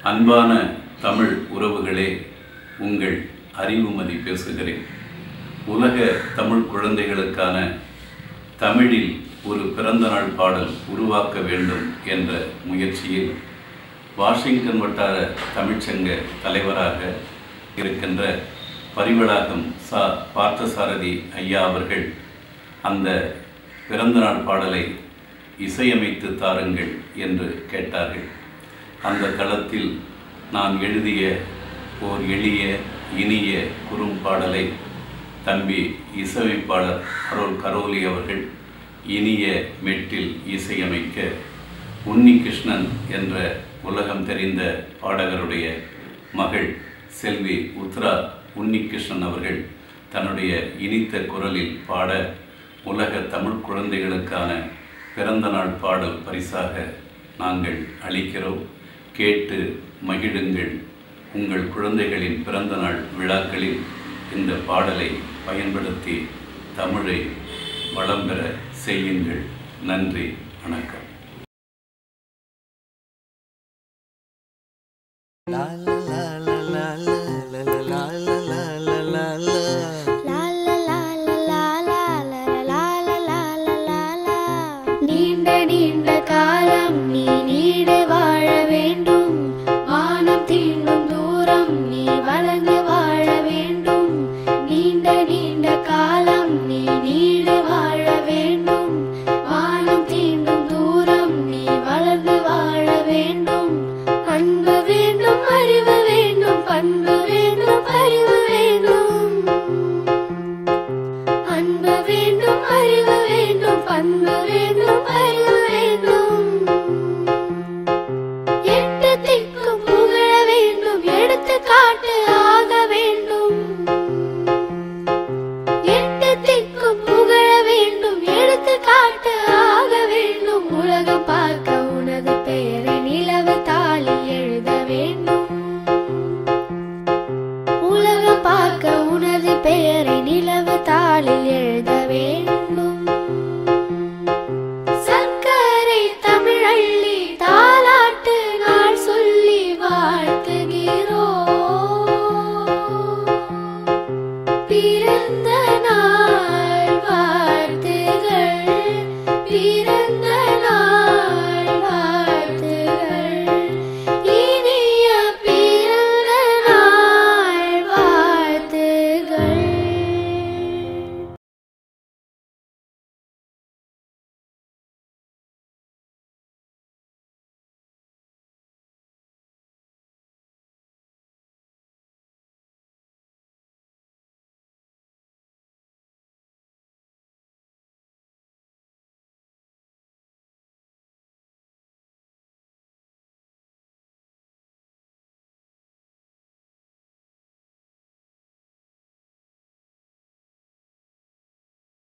அன்பான தமிழ் உறவுகளே உங்கள் அறிவுமதி பேசுகிறேன் உலக தமிழ் குழந்தைகளுக்கான தமிழில் ஒரு பிறந்தநாள் பாடல் உருவாக்க வேண்டும் என்ற முயற்சியில் வாஷிங்டன் வட்டார தமிழ்ச்சங்க தலைவராக இருக்கின்ற பரிவளாகம் சா பார்த்தசாரதி ஐயா அவர்கள் அந்த பிறந்தநாள் பாடலை இசையமைத்து தாருங்கள் என்று கேட்டார்கள் அந்த தளத்தில் நான் எழுதிய ஓர் எளிய இனிய குறும்பாடலை தம்பி இசையமைப்பாளர் அருள் கரோலி அவர்கள் இனிய மெட்டில் இசையமைக்க உன்னிகிருஷ்ணன் என்ற உலகம் தெரிந்த பாடகருடைய மகள் செல்வி உத்ரா உன்னிகிருஷ்ணன் அவர்கள் தன்னுடைய இனித்த குரலில் பாட உலக தமிழ் குழந்தைகளுக்கான பிறந்தநாள் பாடல் பரிசாக நாங்கள் அளிக்கிறோம் கேட்டு மகிழுங்கள் உங்கள் குழந்தைகளின் பிறந்தநாள் விழாக்களில் இந்த பாடலை பயன்படுத்தி தமிழை வளம் பெற செய்யுங்கள் நன்றி வணக்கம் La la la la